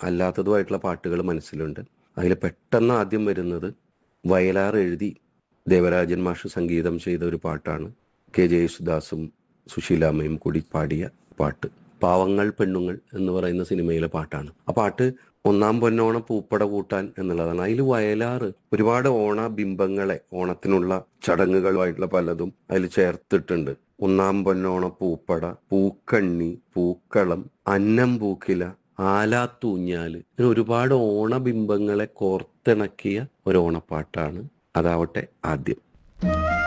അല്ലാത്തതുമായിട്ടുള്ള പാട്ടുകൾ മനസ്സിലുണ്ട് അതിൽ പെട്ടെന്ന് ആദ്യം വരുന്നത് വയലാർ എഴുതി ദേവരാജൻ മാഷ് സംഗീതം ചെയ്ത ഒരു പാട്ടാണ് കെ ജെ യേശുദാസും സുശീലാമ്മയും കൂടി പാടിയ പാട്ട് പാവങ്ങൾ പെണ്ണുങ്ങൾ എന്ന് പറയുന്ന സിനിമയിലെ പാട്ടാണ് ആ പാട്ട് ഒന്നാം പൊന്നോണ പൂപ്പട കൂട്ടാൻ എന്നുള്ളതാണ് അതിൽ വയലാറ് ഒരുപാട് ഓണ ബിംബങ്ങളെ ഓണത്തിനുള്ള ചടങ്ങുകളുമായിട്ടുള്ള പലതും അതിൽ ചേർത്തിട്ടുണ്ട് ഒന്നാം പൊന്നോണ പൂപ്പട പൂക്കണ്ണി പൂക്കളം അന്നം പൂക്കില ആലാത്തൂഞ്ഞാല് ഇങ്ങനെ ഒരുപാട് ഓണബിംബങ്ങളെ കോർത്തിണക്കിയ ഒരു ഓണപ്പാട്ടാണ് അതാവട്ടെ ആദ്യം